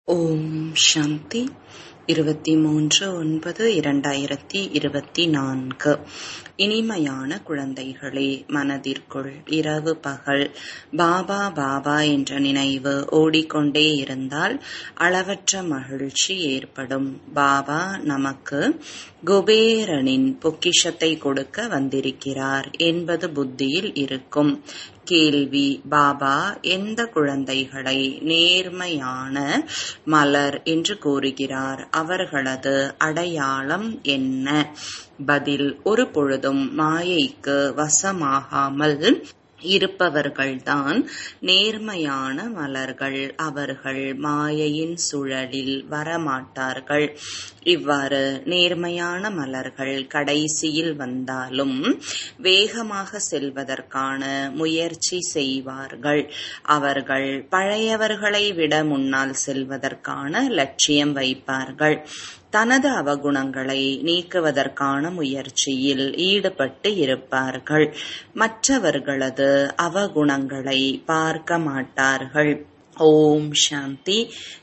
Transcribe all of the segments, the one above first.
ஓம் சாந்தி இருபத்தி மூன்று ஒன்பது இரண்டாயிரத்தி இருபத்தி நான்கு இனிமையான குழந்தைகளே மனதிற்குள் இரவு பகல் பாபா பாபா என்ற நினைவு ஓடிக்கொண்டே இருந்தால் அளவற்ற மகிழ்ச்சி ஏற்படும் பாபா நமக்கு குபேரனின் பொக்கிஷத்தை கொடுக்க வந்திருக்கிறார் என்பது புத்தியில் இருக்கும் கேள்வி பாபா எந்த குழந்தைகளை நேர்மையான மலர் என்று கூறுகிறார் அவர்களது அடையாளம் என்ன பதில் ஒரு பொழுதும் மாயைக்கு வசமாகாமல் இருப்பவர்கள்தான் நேர்மையான மலர்கள் அவர்கள் மாயையின் சுழலில் வரமாட்டார்கள் இவ்வாறு நேர்மையான மலர்கள் கடைசியில் வந்தாலும் வேகமாக செல்வதற்கான முயற்சி செய்வார்கள் அவர்கள் பழையவர்களை விட முன்னால் செல்வதற்கான லட்சியம் வைப்பார்கள் தனது அவகுணங்களை நீக்குவதற்கான முயற்சியில் ஈடுபட்டு இருப்பார்கள் மற்றவர்களது அவகுணங்களை பார்க்க மாட்டார்கள் ஓம் சாந்தி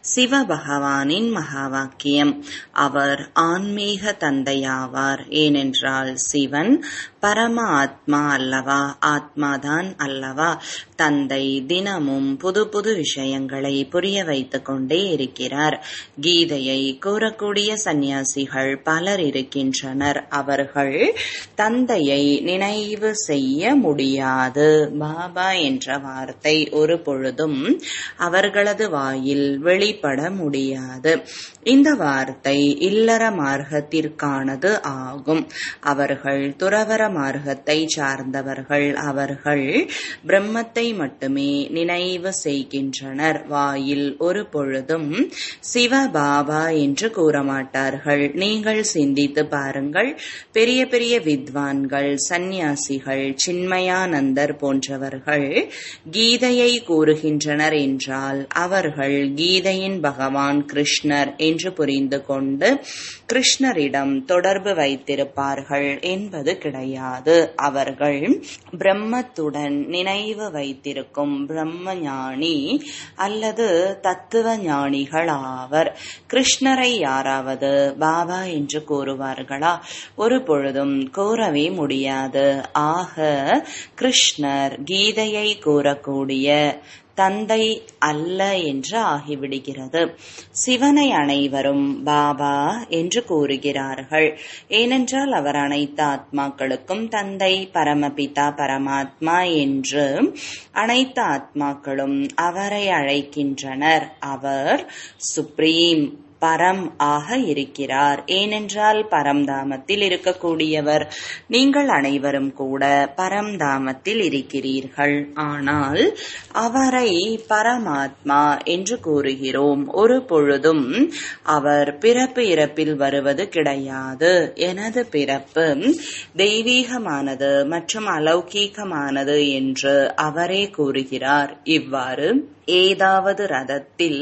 சிவபகவானின் மகாவாக்கியம் அவர் ஆன்மீக தந்தையாவார் ஏனென்றால் சிவன் பரம ஆத்மா அல்லவா ஆத்மாதான் அல்லவா தந்தை தினமும் புது புது விஷயங்களை புரிய வைத்துக் கொண்டே இருக்கிறார் கீதையை கூறக்கூடிய சந்நியாசிகள் பலர் இருக்கின்றனர் அவர்கள் தந்தையை நினைவு செய்ய முடியாது பாபா என்ற வார்த்தை ஒரு பொழுதும் அவர்களது வாயில் வெளிப்பட முடியாது இந்த வார்த்தை இல்லற மார்க்கத்திற்கானது ஆகும் அவர்கள் துறவர மார்க்கத்தை சார்ந்தவர்கள் அவர்கள் பிரம்மத்தை மட்டுமே நினைவு செய்கின்றனர் வாயில் ஒரு பொழுதும் சிவபாபா என்று கூற மாட்டார்கள் நீங்கள் சிந்தித்து பாருங்கள் பெரிய பெரிய வித்வான்கள் சந்நியாசிகள் சின்மயானந்தர் போன்றவர்கள் கீதையை கூறுகின்றனர் என்றால் அவர்கள் கீதையின் பகவான் கிருஷ்ணர் என்று புரிந்து கொண்டு கிருஷ்ணரிடம் தொடர்பு வைத்திருப்பார்கள் என்பது கிடையாது அவர்கள் பிரம்மத்துடன் நினைவு வைத்திருக்கும் பிரம்ம ஞானி அல்லது தத்துவ ஞானிகள் ஆவர் கிருஷ்ணரை யாராவது பாபா என்று கூறுவார்களா ஒரு பொழுதும் கூறவே முடியாது ஆக கிருஷ்ணர் கீதையை கூறக்கூடிய தந்தை அல்ல என்று ஆகிவிடுகிறது சிவனை அனைவரும் பாபா என்று கூறுகிறார்கள் ஏனென்றால் அவர் அனைத்து ஆத்மாக்களுக்கும் தந்தை பரமபிதா பரமாத்மா என்று அனைத்து ஆத்மாக்களும் அவரை அழைக்கின்றனர் அவர் சுப்ரீம் பரம் ஆக இருக்கிறார் ஏனென்றால் பரம்தாமத்தில் இருக்கக்கூடியவர் நீங்கள் அனைவரும் கூட பரம்தாமத்தில் இருக்கிறீர்கள் ஆனால் அவரை பரமாத்மா என்று கூறுகிறோம் ஒரு பொழுதும் அவர் பிறப்பு இறப்பில் வருவது கிடையாது எனது பிறப்பு தெய்வீகமானது மற்றும் அலௌகீகமானது என்று அவரே கூறுகிறார் இவ்வாறு ஏதாவது ரதத்தில்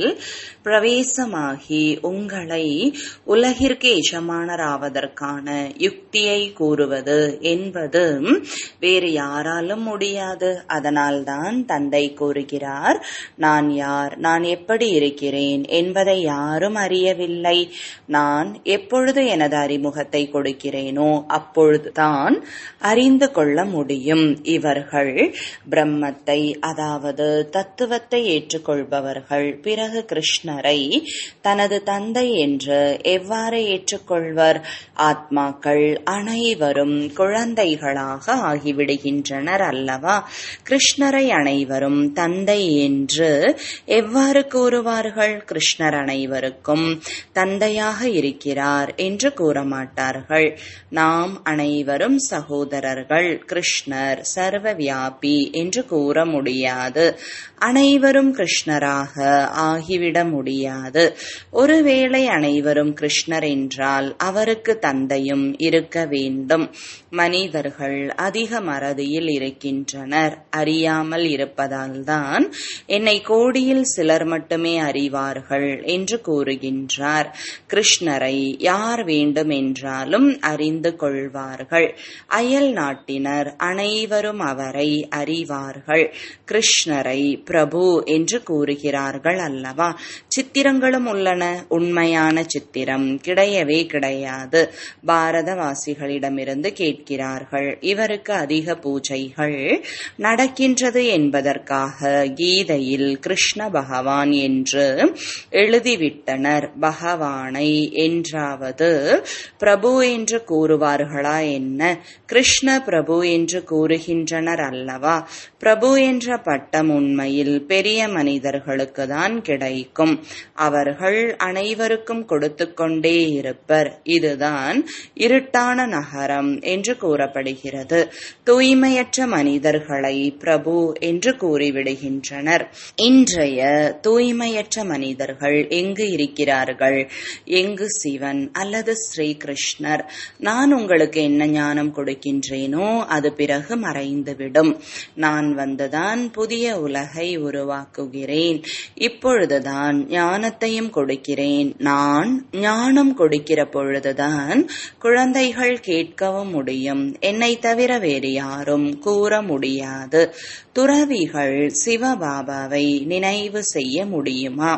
பிரவேசமாகி உங்களை உலகிற்கு எஜமானராவதற்கான யுக்தியை கூறுவது என்பது வேறு யாராலும் முடியாது அதனால்தான் தந்தை கூறுகிறார் நான் யார் நான் எப்படி இருக்கிறேன் என்பதை யாரும் அறியவில்லை நான் எப்பொழுது எனது அறிமுகத்தை கொடுக்கிறேனோ அப்பொழுதுதான் அறிந்து கொள்ள முடியும் இவர்கள் பிரம்மத்தை அதாவது தத்துவத்தை ஏற்றுக்கொள்பவர்கள் பிறகு கிருஷ்ணரை தனது தந்தை என்று எவ்வாறு ஏற்றுக்கொள்வர் ஆத்மாக்கள் அனைவரும் குழந்தைகளாக ஆகிவிடுகின்றனர் அல்லவா கிருஷ்ணரை அனைவரும் தந்தை என்று எவ்வாறு கூறுவார்கள் கிருஷ்ணர் அனைவருக்கும் தந்தையாக இருக்கிறார் என்று கூற மாட்டார்கள் நாம் அனைவரும் சகோதரர்கள் கிருஷ்ணர் சர்வ வியாபி என்று கூற முடியாது அனைவரும் கிருஷ்ணராக ஆகிவிட முடியாது ஒருவேளை அனைவரும் கிருஷ்ணர் என்றால் அவருக்கு தந்தையும் இருக்க வேண்டும் மனிதர்கள் அதிக மறதியில் இருக்கின்றனர் அறியாமல் இருப்பதால் தான் என்னை கோடியில் சிலர் மட்டுமே அறிவார்கள் என்று கூறுகின்றார் கிருஷ்ணரை யார் வேண்டும் என்றாலும் அறிந்து கொள்வார்கள் அயல் நாட்டினர் அனைவரும் அவரை அறிவார்கள் கிருஷ்ணரை பிரபு என்று கூறுகிறார்கள் அல்லவா சித்திரங்களும் உள்ளன உண்மையான சித்திரம் கிடையவே கிடையாது பாரதவாசிகளிடமிருந்து கேட்கிறார்கள் இவருக்கு அதிக பூஜைகள் நடக்கின்றது என்பதற்காக கீதையில் கிருஷ்ண பகவான் என்று எழுதிவிட்டனர் பகவானை என்றாவது பிரபு என்று கூறுவார்களா என்ன கிருஷ்ண பிரபு என்று கூறுகின்றனர் அல்லவா பிரபு என்ற பட்டம் உண்மையில் பெரிய மனிதர்களுக்கு தான் கிடைக்கும் அவர்கள் அனைவருக்கும் கொடுத்து கொண்டே இருப்பர் இதுதான் இருட்டான நகரம் என்று கூறப்படுகிறது தூய்மையற்ற மனிதர்களை பிரபு என்று கூறிவிடுகின்றனர் இன்றைய தூய்மையற்ற மனிதர்கள் எங்கு இருக்கிறார்கள் எங்கு சிவன் அல்லது ஸ்ரீ கிருஷ்ணர் நான் உங்களுக்கு என்ன ஞானம் கொடுக்கின்றேனோ அது பிறகு மறைந்துவிடும் நான் வந்துதான் புதிய உலகை உருவாக்குகிறேன் இப்பொழுதுதான் ஞானத்தையும் கொடுக்கிறேன் நான் ஞானம் கொடுக்கிற பொழுதுதான் குழந்தைகள் கேட்கவும் முடியும் என்னை தவிர வேறு யாரும் கூற முடியாது துறவிகள் சிவபாபாவை நினைவு செய்ய முடியுமா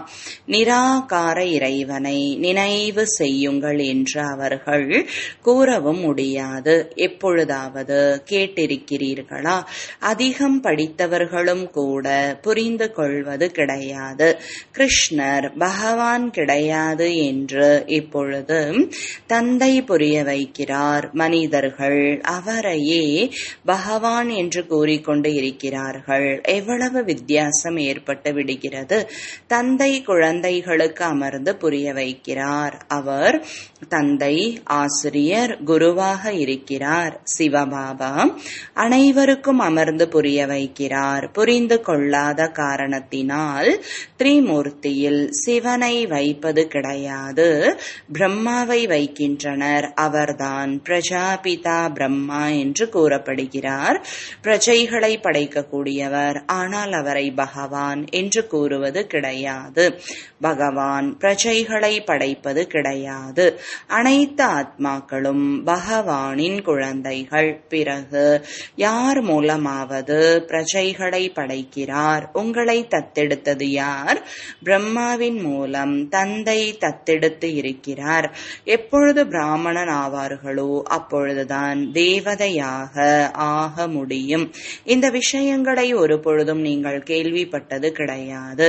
நிராகார இறைவனை நினைவு செய்யுங்கள் என்று அவர்கள் கூறவும் முடியாது எப்பொழுதாவது கேட்டிருக்கிறீர்களா அதிகம் படித்தவர்களும் கூட புரிந்து கொள்வது கிடையாது கிருஷ்ணர் பகவான் கிடையாது என்று இப்பொழுது தந்தை புரிய வைக்கிறார் மனிதர்கள் அவரையே பகவான் என்று கூறிக்கொண்டு இருக்கிறார்கள் எவ்வளவு வித்தியாசம் ஏற்பட்டு விடுகிறது தந்தை குழந்தைகளுக்கு அமர்ந்து புரிய வைக்கிறார் அவர் தந்தை ஆசிரியர் குருவாக இருக்கிறார் சிவபாபா அனைவருக்கும் அமர்ந்து புரிய வைக்கிறார் புரிந்து கொள்ளாத காரணத்தினால் திரிமூர்த்தியில் சிவனை வைப்பது கிடையாது பிரம்மாவை வைக்கின்றனர் அவர்தான் பிரஜாபிதா பிரம்மா என்று கூறப்படுகிறார் பிரஜைகளை படைக்கக்கூடியவர் ஆனால் அவரை பகவான் என்று கூறுவது கிடையாது பகவான் பிரஜைகளை படைப்பது கிடையாது அனைத்து ஆத்மாக்களும் பகவானின் குழந்தைகள் பிறகு யார் மூலமாவது பிரஜைகளை படைக்கிறார் உங்களை தத்தெடுத்தது யார் பிரம்மாவின் மூலம் தந்தை தத்தெடுத்து இருக்கிறார் எப்பொழுது பிராமணன் ஆவார்களோ அப்பொழுதுதான் தேவதையாக ஆக முடியும் இந்த விஷயங்களை ஒரு பொழுதும் நீங்கள் கேள்விப்பட்டது கிடையாது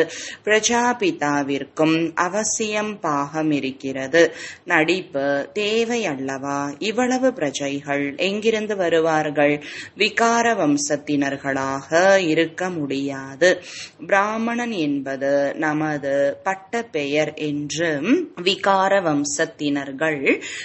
பிரஜாபிதாவிற்கும் அவசியம் பாகம் இருக்கிறது நடிப்பு தேவை அல்லவா இவ்வளவு பிரஜைகள் எங்கிருந்து வருவார்கள் விகார வம்சத்தினர்களாக இருக்க முடியாது பிராமணன் என்பது நமது பட்ட பெயர் என்று விகார வம்சத்தினர்கள்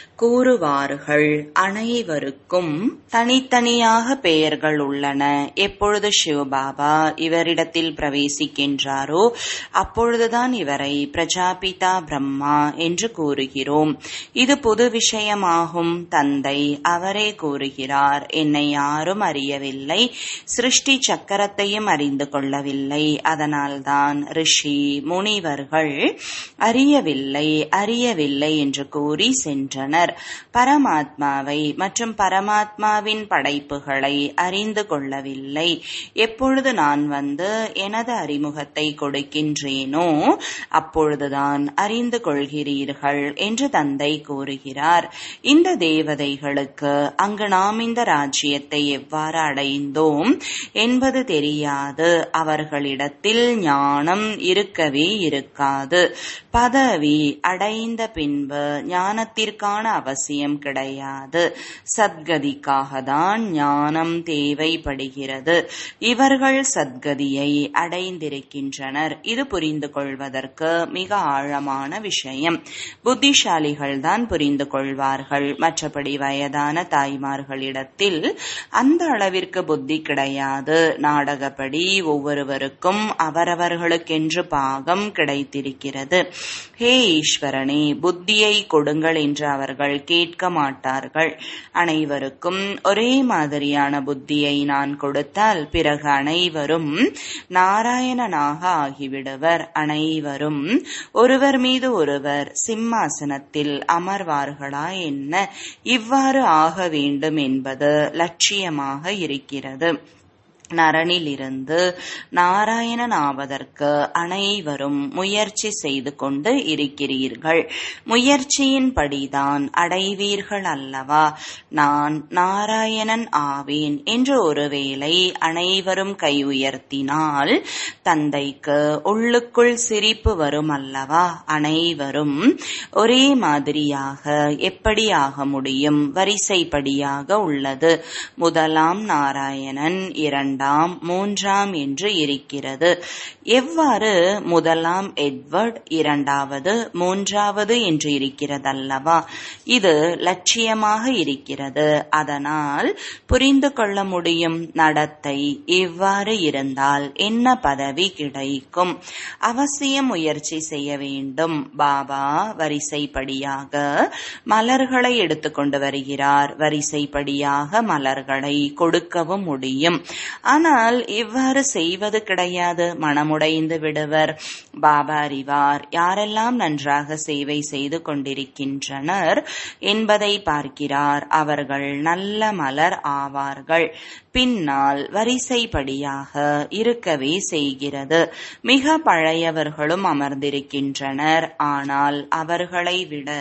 கூறுவார்கள் அனைவருக்கும் தனித்தனியாக பெயர்கள் உள்ளன எப்பொழுது சிவபாபா இவரிடத்தில் பிரவேசிக்கின்றாரோ அப்பொழுதுதான் இவரை பிரஜாபிதா பிரம்மா என்று கூறுகிறோம் இது புது விஷயமாகும் தந்தை அவரே கூறுகிறார் என்னை யாரும் அறியவில்லை சிருஷ்டி சக்கரத்தையும் அறிந்து கொள்ளவில்லை அதனால்தான் ரிஷி முனிவர்கள் அறியவில்லை அறியவில்லை என்று கூறி சென்றனர் பரமாத்மாவை மற்றும் பரமாத்மாவின் படைப்புகளை அறிந்து கொள்ளவில்லை எப்பொழுது நான் வந்து எனது அறிமுகத்தை கொடுக்கின்றேனோ அப்பொழுதுதான் அறிந்து கொள்கிறீர்கள் என்று தந்தை கூறுகிறார் இந்த தேவதைகளுக்கு அங்கு நாம் இந்த ராஜ்யத்தை எவ்வாறு அடைந்தோம் என்பது தெரியாது அவர்களிடத்தில் ஞானம் இருக்கவே இருக்காது பதவி அடைந்த பின்பு ஞானத்திற்கான அவசியம் கிடையாது சத்கதிக்காக தான் ஞானம் தேவைப்படுகிறது இவர்கள் சத்கதியை அடைந்திருக்கின்றனர் இது புரிந்து கொள்வதற்கு மிக ஆழமான விஷயம் புத்திசாலிகள் தான் புரிந்து கொள்வார்கள் மற்றபடி வயதான தாய்மார்களிடத்தில் அந்த அளவிற்கு புத்தி கிடையாது நாடகப்படி ஒவ்வொருவருக்கும் அவரவர்களுக்கென்று பாகம் கிடைத்திருக்கிறது ஹே ஈஸ்வரனே புத்தியை கொடுங்கள் என்று அவர்கள் கேட்க மாட்டார்கள் அனைவருக்கும் ஒரே மாதிரியான புத்தியை நான் கொடுத்தால் பிறகு அனைவரும் நாராயணனாக ஆகிவிடுவர் அனைவரும் ஒருவர் மீது ஒருவர் சிம்மாசனத்தில் அமர்வார்களா என்ன இவ்வாறு ஆக வேண்டும் என்பது லட்சியமாக இருக்கிறது நரனிலிருந்து நாராயணன் ஆவதற்கு அனைவரும் முயற்சி செய்து கொண்டு இருக்கிறீர்கள் முயற்சியின்படிதான் அடைவீர்கள் அல்லவா நான் நாராயணன் ஆவேன் என்று ஒருவேளை அனைவரும் கை உயர்த்தினால் தந்தைக்கு உள்ளுக்குள் சிரிப்பு வரும் அல்லவா அனைவரும் ஒரே மாதிரியாக எப்படி ஆக முடியும் வரிசைப்படியாக உள்ளது முதலாம் நாராயணன் இரண்டாம் மூன்றாம் என்று இருக்கிறது எவ்வாறு முதலாம் எட்வர்ட் இரண்டாவது மூன்றாவது என்று இருக்கிறதல்லவா இது லட்சியமாக இருக்கிறது அதனால் புரிந்து கொள்ள முடியும் நடத்தை இவ்வாறு இருந்தால் என்ன பதவி கிடைக்கும் அவசியம் முயற்சி செய்ய வேண்டும் பாபா வரிசைப்படியாக மலர்களை எடுத்துக்கொண்டு வருகிறார் வரிசைப்படியாக மலர்களை கொடுக்கவும் முடியும் ஆனால் இவ்வாறு செய்வது கிடையாது மனமுடைந்து விடுவர் பாபா அறிவார் யாரெல்லாம் நன்றாக சேவை செய்து கொண்டிருக்கின்றனர் என்பதை பார்க்கிறார் அவர்கள் நல்ல மலர் ஆவார்கள் பின்னால் வரிசைப்படியாக இருக்கவே செய்கிறது மிக பழையவர்களும் அமர்ந்திருக்கின்றனர் ஆனால் அவர்களை விட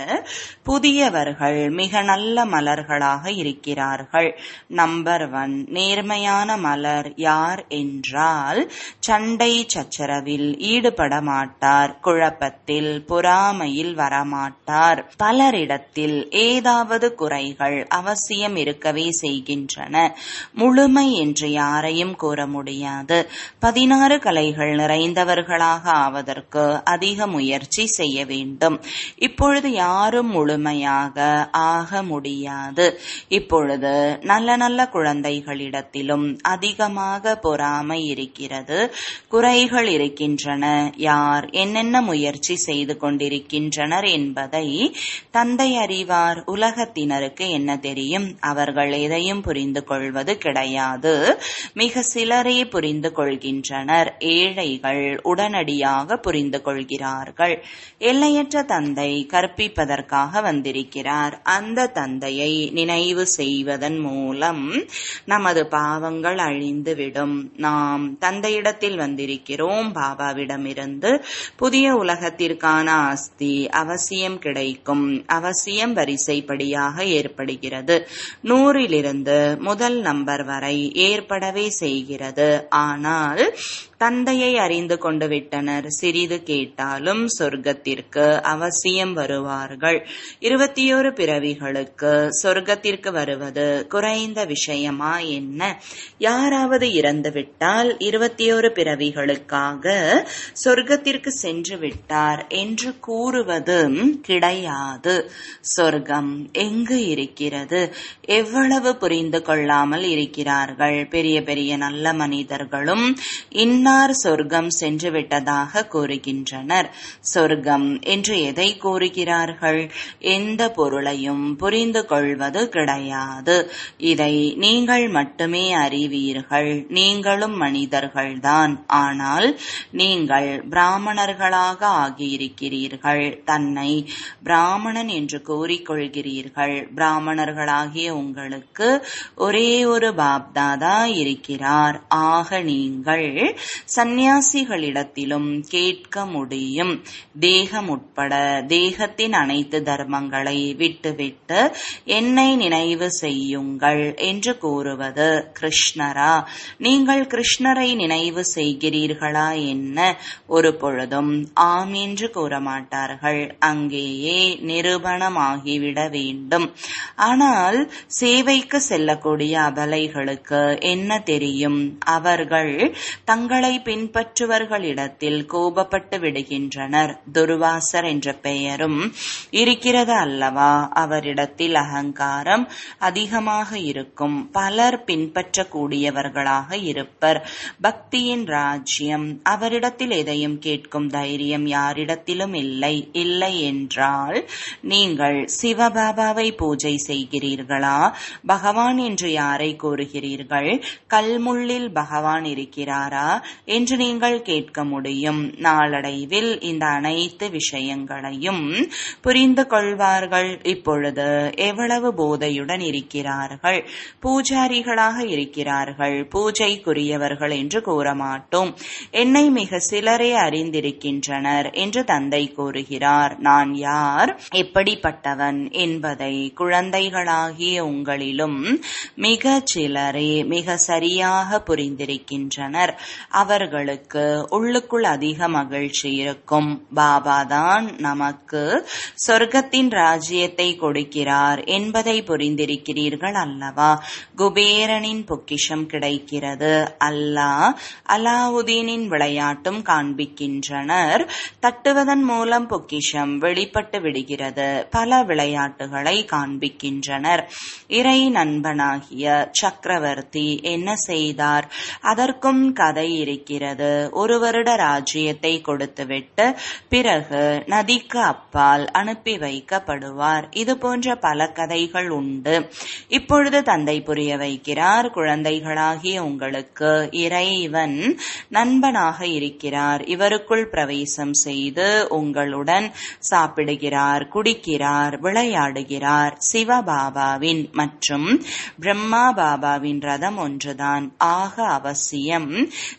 புதியவர்கள் மிக நல்ல மலர்களாக இருக்கிறார்கள் நம்பர் ஒன் நேர்மையான மலர் யார் என்றால் சண்டை சச்சரவில் ஈடுபட மாட்டார் குழப்பத்தில் பொறாமையில் வரமாட்டார் பலரிடத்தில் ஏதாவது குறைகள் அவசியம் இருக்கவே செய்கின்றன முழுமை என்று யாரையும் கூற முடியாது பதினாறு கலைகள் நிறைந்தவர்களாக ஆவதற்கு அதிக முயற்சி செய்ய வேண்டும் இப்பொழுது யாரும் முழுமையாக ஆக முடியாது இப்பொழுது நல்ல நல்ல குழந்தைகளிடத்திலும் அதிகமாக பொறாமை இருக்கிறது குறைகள் இருக்கின்றன யார் என்னென்ன முயற்சி செய்து கொண்டிருக்கின்றனர் என்பதை தந்தை அறிவார் உலகத்தினருக்கு என்ன தெரியும் அவர்கள் எதையும் புரிந்து கொள்வது கிடையாது மிக சிலரே புரிந்து கொள்கின்றனர் ஏழைகள் உடனடியாக புரிந்து கொள்கிறார்கள் எல்லையற்ற தந்தை கற்பிப்பதற்காக வந்திருக்கிறார் அந்த தந்தையை நினைவு செய்வதன் மூலம் நமது பாவங்கள் அழிந்துவிடும் நாம் தந்தையிடத்தில் வந்திருக்கிறோம் பாபாவிடமிருந்து புதிய உலகத்திற்கான ஆஸ்தி அவசியம் கிடைக்கும் அவசியம் வரிசைப்படியாக ஏற்படுகிறது நூறிலிருந்து முதல் நம்பர் வரை ஏற்படவே செய்கிறது ஆனால் தந்தையை அறிந்து கொண்டு விட்டனர் சிறிது கேட்டாலும் சொர்க்கத்திற்கு அவசியம் வருவார்கள் இருபத்தியோரு பிறவிகளுக்கு சொர்க்கத்திற்கு வருவது குறைந்த விஷயமா என்ன யாராவது இறந்துவிட்டால் இருபத்தியோரு பிறவிகளுக்காக சொர்க்கத்திற்கு சென்று விட்டார் என்று கூறுவது கிடையாது சொர்க்கம் எங்கு இருக்கிறது எவ்வளவு புரிந்து கொள்ளாமல் இருக்கிறார்கள் பெரிய பெரிய நல்ல மனிதர்களும் இன்னார் சொர்க்கம் சென்று விட்டதாக கூறுகின்றனர் சொர்க்கம் என்று எதை கூறுகிறார்கள் எந்த பொருளையும் புரிந்து கொள்வது கிடையாது இதை நீங்கள் மட்டுமே அறிவீர்கள் நீங்களும் மனிதர்கள்தான் ஆனால் நீங்கள் பிராமணர்களாக ஆகியிருக்கிறீர்கள் தன்னை பிராமணன் என்று கூறிக்கொள்கிறீர்கள் பிராமணர்களாகிய உங்களுக்கு ஒரே ஒரு பாப்தாதா இருக்கிறார் ஆக நீங்கள் சந்நியாசிகளிடத்திலும் கேட்க முடியும் தேகம் உட்பட தேகத்தின் அனைத்து தர்மங்களை விட்டுவிட்டு என்னை நினைவு செய்யுங்கள் என்று கூறுவது கிருஷ்ணரா நீங்கள் கிருஷ்ணரை நினைவு செய்கிறீர்களா என்ன ஒரு பொழுதும் ஆம் என்று கூற மாட்டார்கள் அங்கேயே நிரூபணமாகிவிட வேண்டும் ஆனால் சேவைக்கு செல்லக்கூடிய அபலைகளுக்கு என்ன தெரியும் அவர்கள் தங்களை பின்பற்றுவர்களிடத்தில் கோபப்பட்டு விடுகின்றனர் துர்வாசர் என்ற பெயரும் இருக்கிறது அல்லவா அவரிடத்தில் அகங்காரம் அதிகமாக இருக்கும் பலர் பின்பற்றக்கூடியவர்களாக இருப்பர் பக்தியின் ராஜ்யம் அவரிடத்தில் எதையும் கேட்கும் தைரியம் யாரிடத்திலும் இல்லை இல்லை என்றால் நீங்கள் சிவபாபாவை பூஜை செய்கிறீர்களா பகவான் என்று யாரை கூறுகிறீர்கள் கல்முள்ளில் பகவான் இருக்கிறாரா என்று நீங்கள் கேட்க முடியும் நாளடைவில் இந்த அனைத்து விஷயங்களையும் புரிந்து கொள்வார்கள் இப்பொழுது எவ்வளவு போதையுடன் இருக்கிறார்கள் பூஜாரிகளாக இருக்கிறார்கள் பூஜைக்குரியவர்கள் என்று கூற மாட்டோம் என்னை மிக சிலரே அறிந்திருக்கின்றனர் என்று தந்தை கூறுகிறார் நான் யார் எப்படிப்பட்டவன் என்பதை குழந்தைகளாகிய உங்களிலும் மிக சிலரே மிக சரியாக புரிந்திருக்கின்றனர் அவர்களுக்கு உள்ளுக்குள் அதிக மகிழ்ச்சி இருக்கும் பாபாதான் நமக்கு சொர்க்கத்தின் ராஜ்யத்தை கொடுக்கிறார் என்பதை புரிந்திருக்கிறீர்கள் அல்லவா குபேரனின் பொக்கிஷம் கிடைக்கிறது அல்லாஹ் அலாவுதீனின் விளையாட்டும் காண்பிக்கின்றனர் தட்டுவதன் மூலம் பொக்கிஷம் வெளிப்பட்டு விடுகிறது பல விளையாட்டுகளை காண்பிக்கின்றனர் இறை நண்பனாகிய சக்கரவர்த்தி என்ன செய்தார் அதற்கும் கதை இருக்கிறது ஒரு வருட ராஜ்யத்தை கொடுத்துவிட்டு பிறகு நதிக்கு அப்பால் அனுப்பி வைக்கப்படுவார் இது போன்ற பல கதைகள் உண்டு இப்பொழுது தந்தை புரிய வைக்கிறார் குழந்தைகளாகிய உங்களுக்கு இறைவன் நண்பனாக இருக்கிறார் இவருக்குள் பிரவேசம் செய்து உங்களுடன் சாப்பிடுகிறார் குடிக்கிறார் விளையாடுகிறார் சிவபாபாவின் மற்றும் பிரம்மா பாபாவின் ரதம் ஒன்றுதான் ஆக அவசியம்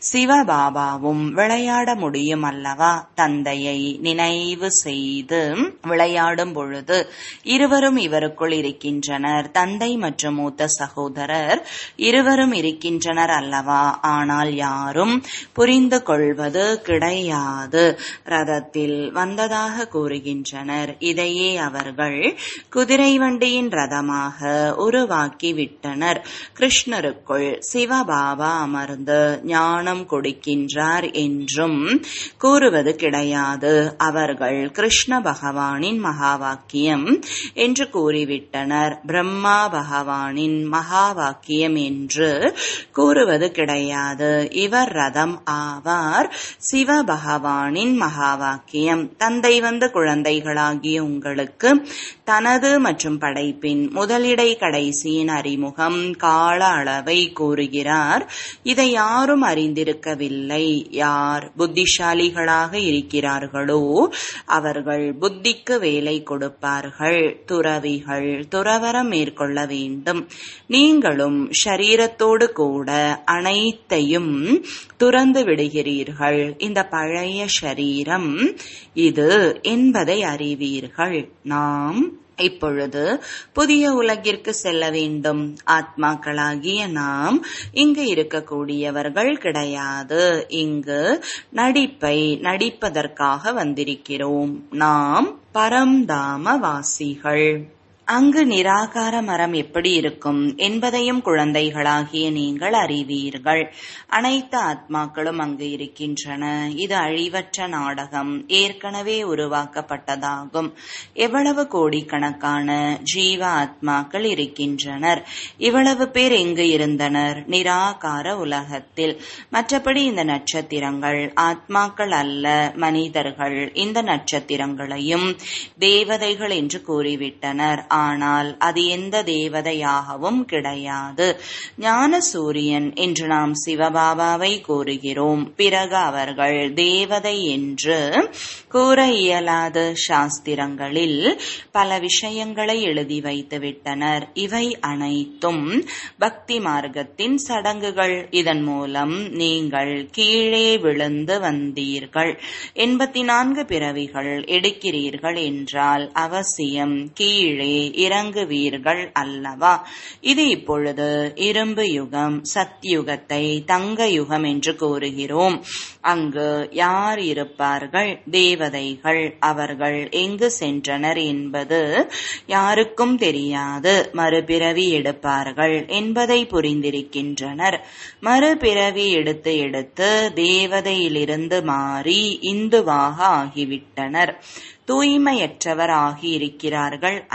சிவபாபாவும் விளையாட முடியும் அல்லவா தந்தையை நினைவு செய்து விளையாடும் பொழுது இருவரும் இவருக்குள் இருக்கின்றனர் தந்தை மற்றும் மூத்த சகோதரர் இருவரும் இருக்கின்றனர் அல்லவா ஆனால் யாரும் புரிந்து கொள்வது கிடையாது ரதத்தில் வந்ததாக கூறுகின்றனர் இதையே அவர்கள் குதிரை வண்டியின் ரதமாக உருவாக்கி விட்டனர் கிருஷ்ணருக்குள் சிவபாபா அமர்ந்து ஞானம் கொடுக்கின்றார் என்றும் கூறுவது கிடையாது அவர்கள் கிருஷ்ண பகவானின் மகா வாக்கியம் என்று கூறிவிட்டனர் பிரம்மா பகவானின் மகா வாக்கியம் என்று கூறுவது கிடையாது இவர் ரதம் ஆவார் சிவ பகவானின் மகா வாக்கியம் தந்தை வந்து குழந்தைகளாகிய உங்களுக்கு தனது மற்றும் படைப்பின் முதலிடை கடைசியின் அறிமுகம் கால அளவை கூறுகிறார் இதை யாரும் அறிந்திருக்கவில்லை யார் புத்திசாலிகளாக இருக்கிறார்களோ அவர்கள் புத்திக்கு வேலை கொடுப்பார்கள் துறவிகள் துறவரம் மேற்கொள்ள வேண்டும் நீங்களும் ஷரீரத்தோடு கூட அனைத்தையும் துறந்து விடுகிறீர்கள் இந்த பழைய ஷரீரம் இது என்பதை அறிவீர்கள் நாம் இப்பொழுது புதிய உலகிற்கு செல்ல வேண்டும் ஆத்மாக்களாகிய நாம் இங்கு இருக்கக்கூடியவர்கள் கிடையாது இங்கு நடிப்பை நடிப்பதற்காக வந்திருக்கிறோம் நாம் பரம்தாம வாசிகள் அங்கு நிராகார மரம் எப்படி இருக்கும் என்பதையும் குழந்தைகளாகிய நீங்கள் அறிவீர்கள் அனைத்து ஆத்மாக்களும் அங்கு இருக்கின்றன இது அழிவற்ற நாடகம் ஏற்கனவே உருவாக்கப்பட்டதாகும் எவ்வளவு கோடிக்கணக்கான ஜீவ ஆத்மாக்கள் இருக்கின்றனர் இவ்வளவு பேர் எங்கு இருந்தனர் நிராகார உலகத்தில் மற்றபடி இந்த நட்சத்திரங்கள் ஆத்மாக்கள் அல்ல மனிதர்கள் இந்த நட்சத்திரங்களையும் தேவதைகள் என்று கூறிவிட்டனர் ஆனால் அது எந்த தேவதையாகவும் கிடையாது ஞான சூரியன் என்று நாம் சிவபாபாவை கூறுகிறோம் பிறகு அவர்கள் தேவதை என்று கூற இயலாத சாஸ்திரங்களில் பல விஷயங்களை எழுதி வைத்து விட்டனர் இவை அனைத்தும் பக்தி மார்க்கத்தின் சடங்குகள் இதன் மூலம் நீங்கள் கீழே விழுந்து வந்தீர்கள் எண்பத்தி நான்கு பிறவிகள் எடுக்கிறீர்கள் என்றால் அவசியம் கீழே இறங்குவீர்கள் அல்லவா இது இப்பொழுது இரும்பு யுகம் சத்யுகத்தை தங்க யுகம் என்று கூறுகிறோம் அங்கு யார் இருப்பார்கள் தேவதைகள் அவர்கள் எங்கு சென்றனர் என்பது யாருக்கும் தெரியாது மறுபிறவி எடுப்பார்கள் என்பதை புரிந்திருக்கின்றனர் மறுபிறவி எடுத்து எடுத்து தேவதையிலிருந்து மாறி இந்துவாக ஆகிவிட்டனர் தூய்மையற்றவர் ஆகியிருக்கிறார்கள் அல்லவா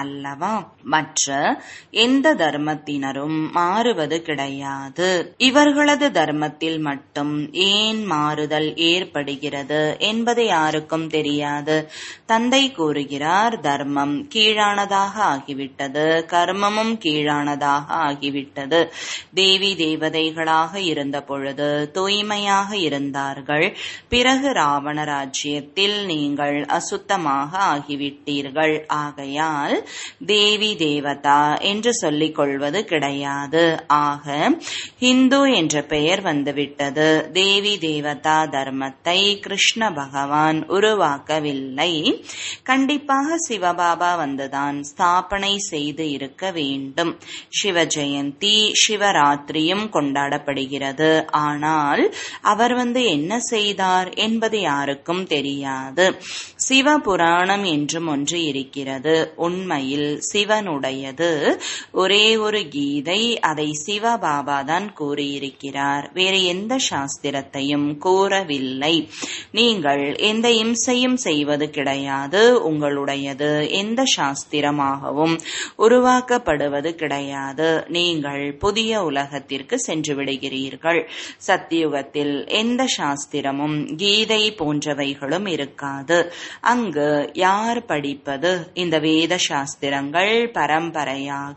அல்லவா மற்ற எந்த தர்மத்தினரும் மாறுவது கிடையாது இவர்களது தர்மத்தில் மட்டும் ஏன் மாறுதல் ஏற்படுகிறது என்பது யாருக்கும் தெரியாது தந்தை கூறுகிறார் தர்மம் கீழானதாக ஆகிவிட்டது கர்மமும் கீழானதாக ஆகிவிட்டது தேவி தேவதைகளாக இருந்த பொழுது தூய்மையாக இருந்தார்கள் பிறகு ராவண ராஜ்யத்தில் நீங்கள் அசுத்தமாக ஆகிவிட்டீர்கள் ஆகையால் தேவி தேவதா என்று சொல்லிக் கொள்வது கிடையாது ஆக ஹிந்து என்ற பெயர் வந்துவிட்டது தேவி தேவதா தர்மத்தை கிருஷ்ண பகவான் உருவாக்கவில்லை கண்டிப்பாக சிவபாபா வந்துதான் ஸ்தாபனை செய்து இருக்க வேண்டும் சிவ ஜெயந்தி சிவராத்திரியும் கொண்டாடப்படுகிறது ஆனால் அவர் வந்து என்ன செய்தார் என்பது யாருக்கும் தெரியாது சிவ புராணம் என்றும் ஒன்று இருக்கிறது உண்மையில் சிவனுடையது ஒரே ஒரு கீதை அதை சிவபாபா தான் கூறியிருக்கிறார் வேறு எந்த சாஸ்திரத்தையும் கூறவில்லை நீங்கள் எந்த இம்சையும் செய்வது கிடையாது உங்களுடையது எந்த சாஸ்திரமாகவும் உருவாக்கப்படுவது கிடையாது நீங்கள் புதிய உலகத்திற்கு சென்று விடுகிறீர்கள் சத்தியுகத்தில் எந்த சாஸ்திரமும் கீதை போன்றவைகளும் இருக்காது அங்கு யார் படிப்பது இந்த வேத சாஸ்திரங்கள் பரம்பரையாக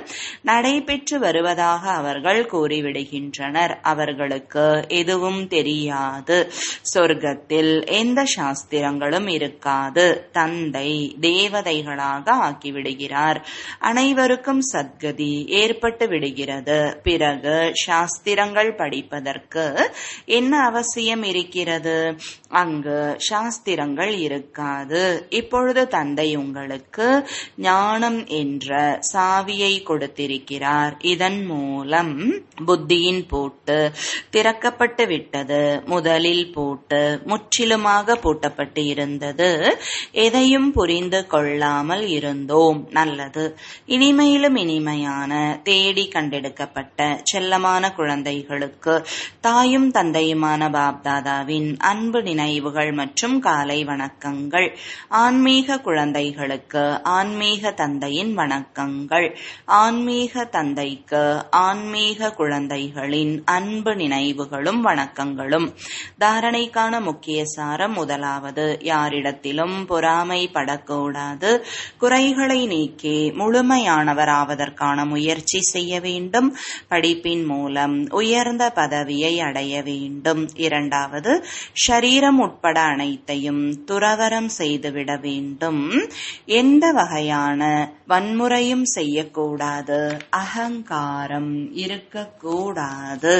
நடைபெற்று வருவதாக அவர்கள் கூறிவிடுகின்றனர் அவர்களுக்கு எதுவும் தெரியாது சொர்க்கத்தில் எந்த சாஸ்திரங்களும் இருக்காது தந்தை தேவதைகளாக ஆக்கிவிடுகிறார் அனைவருக்கும் சத்கதி ஏற்பட்டு விடுகிறது பிறகு சாஸ்திரங்கள் படிப்பதற்கு என்ன அவசியம் இருக்கிறது அங்கு சாஸ்திரங்கள் இருக்காது இப்பொழுது தந்தை உங்களுக்கு ஞானம் என்ற சாவியை கொடுத்திருக்கிறார் இதன் மூலம் புத்தியின் பூட்டு திறக்கப்பட்டு விட்டது முதலில் பூட்டு முற்றிலுமாக பூட்டப்பட்டு இருந்தது எதையும் புரிந்து கொள்ளாமல் இருந்தோம் நல்லது இனிமையிலும் இனிமையான தேடி கண்டெடுக்கப்பட்ட செல்லமான குழந்தைகளுக்கு தாயும் தந்தையுமான பாப்தாதாவின் அன்பு நினைவுகள் மற்றும் காலை வணக்கங்கள் ஆன்மீக குழந்தைகளுக்கு ஆன்மீக தந்தையின் வணக்கங்கள் ஆன்மீக தந்தைக்கு ஆன்மீக குழந்தைகளின் அன்பு நினைவுகளும் வணக்கங்களும் தாரணைக்கான முக்கிய சாரம் முதலாவது யாரிடத்திலும் பொறாமைப்படக்கூடாது குறைகளை நீக்கி முழுமையானவராவதற்கான முயற்சி செய்ய வேண்டும் படிப்பின் மூலம் உயர்ந்த பதவியை அடைய வேண்டும் இரண்டாவது ஷரீரம் உட்பட அனைத்தையும் துறவரம் செய்துவிட வேண்டும் எந்த வகையான வன்முறையும் செய்யக்கூடாது அகங்காரம் இருக்கக்கூடாது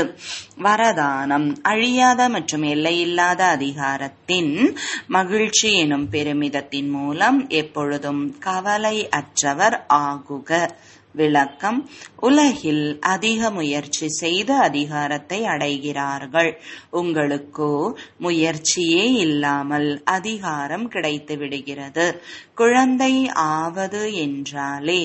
வரதானம் அழியாத மற்றும் எல்லையில்லாத அதிகாரத்தின் மகிழ்ச்சி எனும் பெருமிதத்தின் மூலம் எப்பொழுதும் கவலை அற்றவர் ஆகுக விளக்கம் உலகில் அதிக முயற்சி செய்து அதிகாரத்தை அடைகிறார்கள் உங்களுக்கோ முயற்சியே இல்லாமல் அதிகாரம் கிடைத்து விடுகிறது குழந்தை ஆவது என்றாலே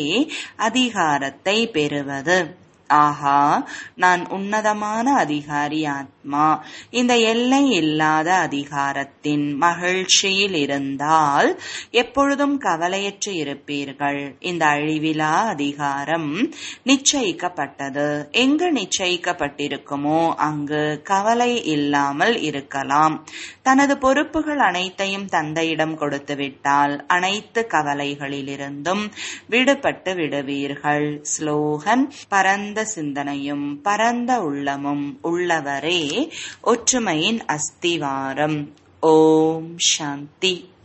அதிகாரத்தை பெறுவது ஆஹா நான் உன்னதமான அதிகாரி ஆத்மா இந்த எல்லை இல்லாத அதிகாரத்தின் மகிழ்ச்சியில் இருந்தால் எப்பொழுதும் கவலையற்று இருப்பீர்கள் இந்த அழிவிலா அதிகாரம் நிச்சயிக்கப்பட்டது எங்கு நிச்சயிக்கப்பட்டிருக்குமோ அங்கு கவலை இல்லாமல் இருக்கலாம் தனது பொறுப்புகள் அனைத்தையும் தந்தையிடம் கொடுத்துவிட்டால் அனைத்து கவலைகளிலிருந்தும் விடுபட்டு விடுவீர்கள் ஸ்லோகன் பரந்த சிந்தனையும் பரந்த உள்ளமும் உள்ளவரே ஒற்றுமையின் அஸ்திவாரம் ஓம் சாந்தி